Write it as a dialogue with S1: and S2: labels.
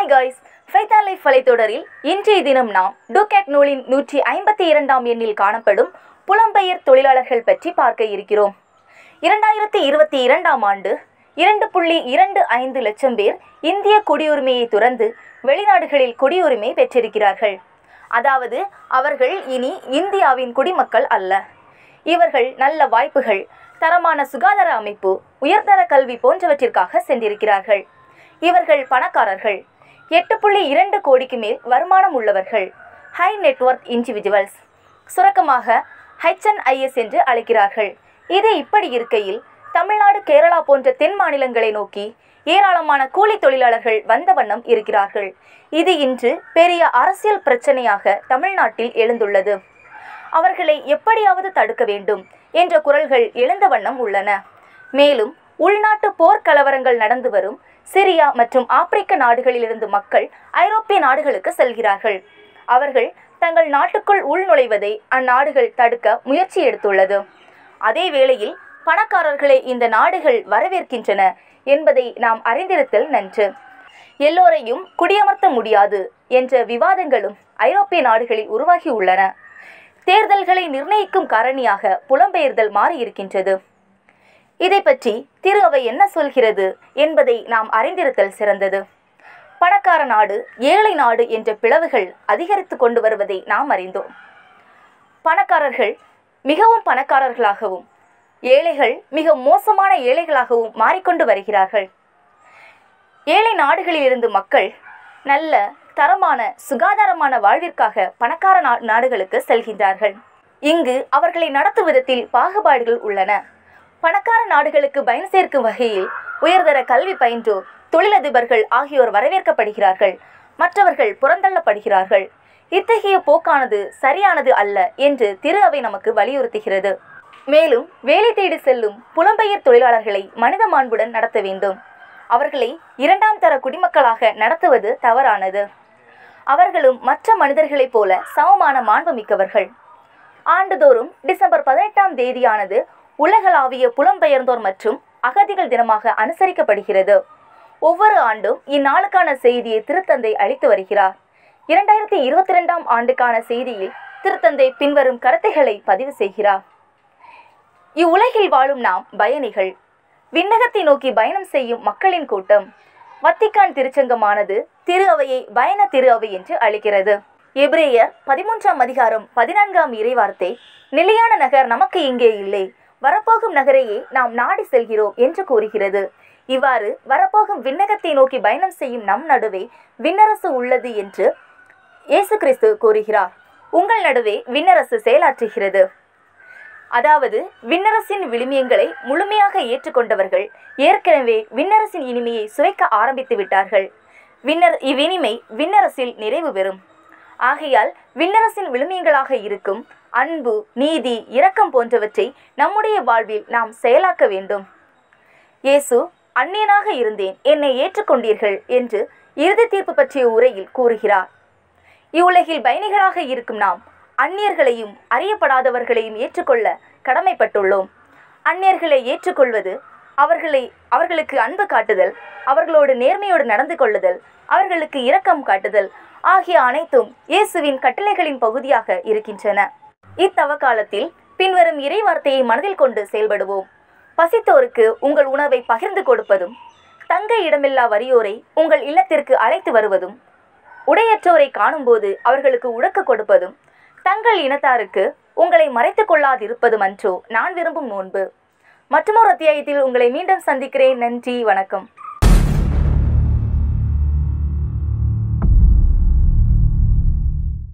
S1: hi guys ஃபைத்தா லைஃப் வலைத்தொடரில் இன்றைய தினம் நாம் டூகேட் நூலின் நூற்றி ஐம்பத்தி இரண்டாம் எண்ணில் காணப்படும் புலம்பெயர் தொழிலாளர்கள் பற்றி பார்க்க இருக்கிறோம் இரண்டாயிரத்தி இருபத்தி இரண்டாம் ஆண்டு இரண்டு புள்ளி இரண்டு ஐந்து லட்சம் பேர் இந்திய குடியுரிமையை துறந்து வெளிநாடுகளில் குடியுரிமை பெற்றிருக்கிறார்கள் அதாவது அவர்கள் இனி இந்தியாவின் குடிமக்கள் அல்ல இவர்கள் நல்ல வாய்ப்புகள் தரமான சுகாதார அமைப்பு உயர்தர கல்வி போன்றவற்றிற்காக சென்றிருக்கிறார்கள் இவர்கள் பணக்காரர்கள் எட்டு புள்ளி இரண்டு கோடிக்கு மேல் வருமானம் உள்ளவர்கள் ஹை நெட்வொர்க் இண்டிவிஜுவல்ஸ் சுருக்கமாக ஹெச்என்ஐஎஸ் என்று அழைக்கிறார்கள் இது இப்படி இருக்கையில் தமிழ்நாடு கேரளா போன்ற தென் மாநிலங்களை நோக்கி ஏராளமான கூலி தொழிலாளர்கள் வந்த வண்ணம் இருக்கிறார்கள் இது இன்று பெரிய அரசியல் பிரச்சனையாக தமிழ்நாட்டில் எழுந்துள்ளது அவர்களை எப்படியாவது தடுக்க வேண்டும் என்ற குரல்கள் எழுந்த வண்ணம் உள்ளன மேலும் உள்நாட்டு போர்க்கலவரங்கள் நடந்து வரும் சிரியா மற்றும் ஆப்பிரிக்க நாடுகளிலிருந்து மக்கள் ஐரோப்பிய நாடுகளுக்கு செல்கிறார்கள் அவர்கள் தங்கள் நாட்டுக்குள் உள்நுழைவதை அந்நாடுகள் தடுக்க முயற்சி எடுத்துள்ளது அதே வேளையில் பணக்காரர்களை இந்த நாடுகள் வரவேற்கின்றன என்பதை நாம் அறிந்திருத்தல் நன்று எல்லோரையும் குடியமர்த்த முடியாது என்ற விவாதங்களும் ஐரோப்பிய நாடுகளில் உருவாகி உள்ளன தேர்தல்களை நிர்ணயிக்கும் காரணியாக புலம்பெயர்தல் மாறியிருக்கின்றது இதை பற்றி திரு அவை என்ன சொல்கிறது என்பதை நாம் அறிந்திருத்தல் சிறந்தது பணக்கார நாடு ஏழை நாடு என்ற பிளவுகள் அதிகரித்து கொண்டு வருவதை நாம் அறிந்தோம் பணக்காரர்கள் மிகவும் பணக்காரர்களாகவும் ஏழைகள் மிக மோசமான ஏழைகளாகவும் மாறிக்கொண்டு வருகிறார்கள் ஏழை நாடுகளிலிருந்து மக்கள் நல்ல தரமான சுகாதாரமான வாழ்விற்காக பணக்கார நா நாடுகளுக்கு செல்கின்றார்கள் இங்கு அவர்களை நடத்தும் விதத்தில் பாகுபாடுகள் உள்ளன பணக்கார நாடுகளுக்கு பயன் சேர்க்கும் வகையில் உயர்தர கல்வி பயின்றோர் தொழிலதிபர்கள் ஆகியோர் வரவேற்கப்படுகிறார்கள் மற்றவர்கள் புறந்தள்ளப்படுகிறார்கள் இத்தகைய போக்கானது சரியானது அல்ல என்று திரு அவை நமக்கு வலியுறுத்துகிறது மேலும் வேலை தேடி செல்லும் புலம்பெயர் தொழிலாளர்களை மனித மாண்புடன் நடத்த வேண்டும் அவர்களை இரண்டாம் தர குடிமக்களாக நடத்துவது தவறானது அவர்களும் மற்ற மனிதர்களைப் போல சமமான மாண்புமிக்கவர்கள் ஆண்டுதோறும் டிசம்பர் பதினெட்டாம் தேதியானது உலகளாவிய புலம்பெயர்ந்தோர் மற்றும் அகதிகள் தினமாக அனுசரிக்கப்படுகிறது ஒவ்வொரு ஆண்டும் இந்நாளுக்கான செய்தியை திருத்தந்தை அளித்து வருகிறார் இரண்டாயிரத்தி இருபத்தி ரெண்டாம் ஆண்டுக்கான செய்தியில் திருத்தந்தை பின்வரும் கருத்துக்களை பதிவு செய்கிறார் இவ்வுலகில் வாழும் நாம் பயணிகள் விண்ணகத்தை நோக்கி பயணம் செய்யும் மக்களின் கூட்டம் வத்திக்கான் திருச்சங்கமானது திரு அவையை பயண திரு அவை என்று அழைக்கிறது எபிரேயர் பதிமூன்றாம் அதிகாரம் பதினான்காம் இறைவார்த்தை நிலையான நகர் நமக்கு இங்கே இல்லை வரப்போகும் நகரையே நாம் நாடி செல்கிறோம் என்று கூறுகிறது இவ்வாறு வரப்போகும் விண்ணகத்தை நோக்கி பயணம் செய்யும் நம் நடுவே விண்ணரசு உள்ளது என்று இயேசு கிறிஸ்து கூறுகிறார் உங்கள் நடுவே விண்ணரசு செயலாற்றுகிறது அதாவது விண்ணரசின் விழுமியங்களை முழுமையாக ஏற்றுக்கொண்டவர்கள் ஏற்கனவே விண்ணரசின் இனிமையை சுவைக்க ஆரம்பித்து விட்டார்கள் விண்ணர் இவ்வினிமை விண்ணரசில் நிறைவு பெறும் ஆகையால் விண்ணரசின் விழுமியங்களாக இருக்கும் அன்பு நீதி இரக்கம் போன்றவற்றை நம்முடைய வாழ்வில் நாம் செயலாக்க வேண்டும் இயேசு அந்நியனாக இருந்தேன் என்னை ஏற்றுக்கொண்டீர்கள் என்று இறுதி தீர்ப்பு பற்றிய உரையில் கூறுகிறார் இவ்வுலகில் பயணிகளாக இருக்கும் நாம் அந்நியர்களையும் அறியப்படாதவர்களையும் ஏற்றுக்கொள்ள கடமைப்பட்டுள்ளோம் அந்நியர்களை ஏற்றுக்கொள்வது அவர்களை அவர்களுக்கு அன்பு காட்டுதல் அவர்களோடு நேர்மையோடு நடந்து கொள்ளுதல் அவர்களுக்கு இரக்கம் காட்டுதல் ஆகிய அனைத்தும் இயேசுவின் கட்டளைகளின் பகுதியாக இருக்கின்றன இத்தவ காலத்தில் பின்வரும் இறைவார்த்தையை மனதில் கொண்டு செயல்படுவோம் பசித்தோருக்கு உங்கள் உணவை பகிர்ந்து கொடுப்பதும் தங்க இடமில்லா வறியோரை உங்கள் இல்லத்திற்கு அழைத்து வருவதும் உடையற்றோரை காணும்போது அவர்களுக்கு உடக்க கொடுப்பதும் தங்கள் இனத்தாருக்கு உங்களை மறைத்து கொள்ளாதிருப்பதும் அன்றோ நான் விரும்பும் நோன்பு மற்றொரு அத்தியாயத்தில் உங்களை மீண்டும் சந்திக்கிறேன் நன்றி வணக்கம்